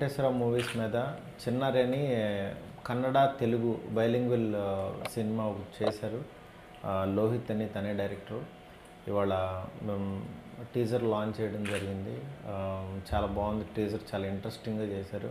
Venkateswara movies మీద చిన్నారని Kannada Telugu bilingual cinema ఒకటి చేశారు ఆ, లోహిత్ అని తనే డైరెక్టర్ ఇవాళ మేము టీజర్ లాంచ్ చేయడం జరిగింది ఆ, చాలా బాగుంది టీజర్ చాలా ఇంట్రెస్టింగ్గా చేశారు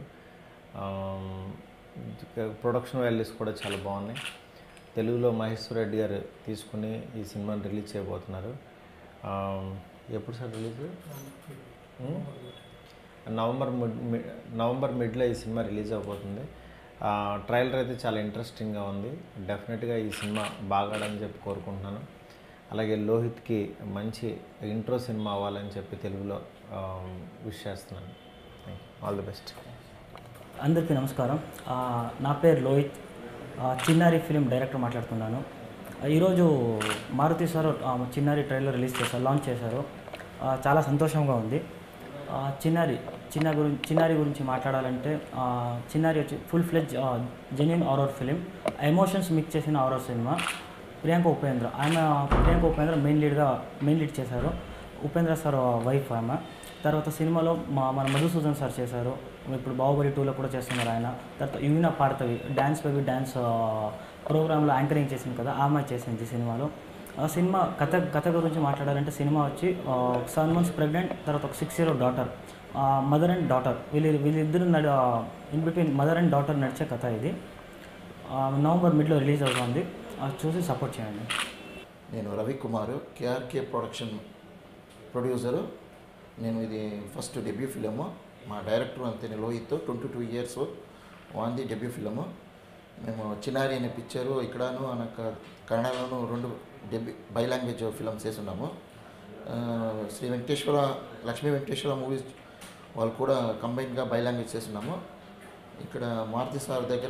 ప్రొడక్షన్ వాల్యూస్ కూడా చాలా బాగున్నాయి తెలుగులో మహేశ్వర్ రెడ్డి గారు తీసుకుని ఈ సినిమాని రిలీజ్ చేయబోతున్నారు ఆ, ఎప్పుడు sir release um? November mid మి- నవంబర్ మిడ్లో ఈ సినిమా రిలీజ్ అవబోతుంది ఆ, ట్రైలర్ అయితే చాలా ఇంట్రెస్టింగ్గా ఉంది డెఫినెట్గా ఈ సినిమా బాగాడని చెప్పి కోరుకుంటున్నాను అలాగే లోహిత్కి మంచి ఇంట్రో సినిమా అవ్వాలని చెప్పి తెలుగులో విష్ చేస్తున్నాను ఆల్ ది బెస్ట్ అందరికీ నమస్కారం ఆ, నా పేరు లోహిత్ ఆ, చిన్నారి ఫిలిం డైరెక్టర్ మాట్లాడుతున్నాను ఈరోజు మారుతి సార్ ఆ, చిన్నారి ట్రైలర్ రిలీజ్ చేశారు లాంచ్ చేశారు ఆ, చాలా సంతోషంగా ఉంది ఆ, చిన్నారి చిన్న గురించి చిన్నారి గురించి మాట్లాడాలంటే ఆ, చిన్నారి వచ్చి full fledge genuine horror film emotions mix చేసిన హారర్ సినిమా ప్రియాంక ఉపేంద్ర ఆయన ప్రియాంక ఉపేంద్ర మెయిన్ లీడ్గా మెయిన్ లీడ్ చేశారు ఉపేంద్ర సార్ వైఫ్ ఆమె తర్వాత సినిమాలో మా మన మధుసూదన్ సార్ చేశారు ఇప్పుడు బాహుబలి టూలో కూడా చేస్తున్నారు ఆయన తర్వాత యువినా పాడతవి డ్యాన్స్ బేబీ డ్యాన్స్ ప్రోగ్రాంలో యాంకరింగ్ చేసింది కదా ఆమె చేసింది సినిమాలో ఆ సినిమా కథ కథ గురించి మాట్లాడాలంటే సినిమా వచ్చి సెవెన్ మంత్స్ ప్రెగ్నెంట్ తర్వాత ఒక six year daughter mother and daughter వీళ్ళు వీళ్ళిద్దరు నడు in between mother and daughter నడిచే కథ ఇది ఆ, నవంబర్ మిడ్లో రిలీజ్ అవుతుంది అది చూసి సపోర్ట్ చేయండి నేను రవికుమార్ కేఆర్కే ప్రొడక్షన్ ప్రొడ్యూసరు నేను ఇది ఫస్ట్ డెబ్యూ ఫిలిము మా డైరెక్టర్ అంతే లోహిత్ ట్వంటీ టూ ఇయర్స్ వాంది డెబ్యూ ఫిలిము మేము చిన్నారి అనే పిక్చరు ఇక్కడను అనక కన్నడలోను రెండు డెబ్యూ బై లాంగ్వేజ్ ఫిల్మ్స్ చేస్తున్నాము ఆ, శ్రీ వెంకటేశ్వర లక్ష్మీ వెంకటేశ్వర మూవీస్ వాళ్ళు కూడా కంబైన్గా బై లాంగ్వేజ్ చేస్తున్నాము ఇక్కడ మారుతి సార్ దగ్గర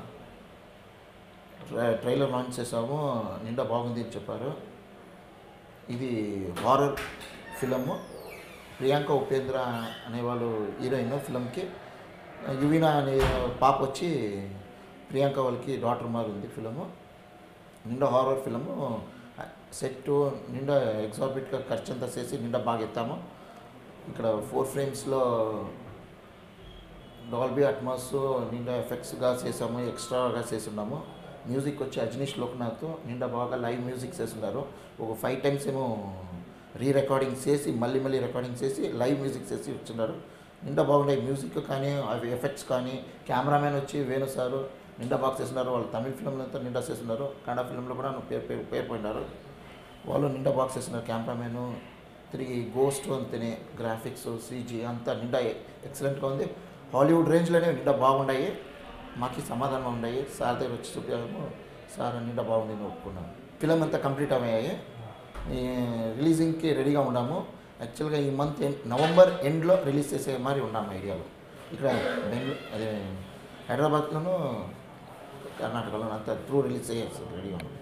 ట్రై- ట్రైలర్ లాంచ్ చేసాము నిండా బాగుంది అని చెప్పారు ఇది హారర్ ఫిలము ప్రియాంక ఉపేంద్ర అనేవాళ్ళు హీరోయిన్ ఫిలంకి యువీనా అనే పాప వచ్చి ప్రియాంక వాళ్ళకి డాటర్ మారి ఉంది ఫిలము నిండా హారర్ ఫిలము సెట్ నిండా ఎగ్జాబిట్గా ఖర్చు అంతా చేసి నిండా బాగా ఎత్తాము ఇక్కడ ఫోర్ ఫ్రేమ్స్లో డాల్బీ అట్మాస్ నిండా ఎఫెక్ట్స్గా చేసాము ఎక్స్ట్రాగా చేస్తున్నాము మ్యూజిక్ వచ్చి అజనీష్ లోక్నాథ్ నిండా బాగా లైవ్ మ్యూజిక్ చేస్తున్నారు ఒక ఫైవ్ టైమ్స్ ఏమో రీ రికార్డింగ్ చేసి మళ్ళీ మళ్ళీ రికార్డింగ్ చేసి లైవ్ మ్యూజిక్ చేసి ఇచ్చున్నారు నిండా బాగున్నాయి మ్యూజిక్ కానీ అవి ఎఫెక్ట్స్ కానీ కెమెరామెన్ వచ్చి వేణు సారు నిండా బాగా చేస్తున్నారు వాళ్ళు తమిళ ఫిల్మ్లో అంతా నిండా చేస్తున్నారు కన్నడ ఫిల్మ్లో కూడా పేరు పేరు పేరు పోయినారు వాళ్ళు నిండా బాగా చేస్తున్నారు కెమెరామెన్ తిరిగి గోస్ట్ అంతనే గ్రాఫిక్స్ సీజీ అంతా నిండా ఎక్సలెంట్గా ఉంది హాలీవుడ్ రేంజ్లోనే నిండా బాగున్నాయి మాకు సమాధానం ఉన్నాయి సార్ దగ్గర వచ్చి చూపాము సార్ నిండా బాగుంది అని ఒప్పుకున్నాం ఫిలం అంతా కంప్లీట్ అయ్యాయి ఈ రిలీజింగ్కి రెడీగా ఉన్నాము యాక్చువల్గా ఈ మంత్ ఎండ్ నవంబర్ ఎండ్లో రిలీజ్ చేసే మరి ఉన్నాము ఐడియాలో ఇక్కడ బెంగళూరు అదే హైదరాబాద్లోనూ కర్ణాటకలో అంతా త్రూ రిలీజ్ చేయాల్సి రెడీగా ఉన్నాం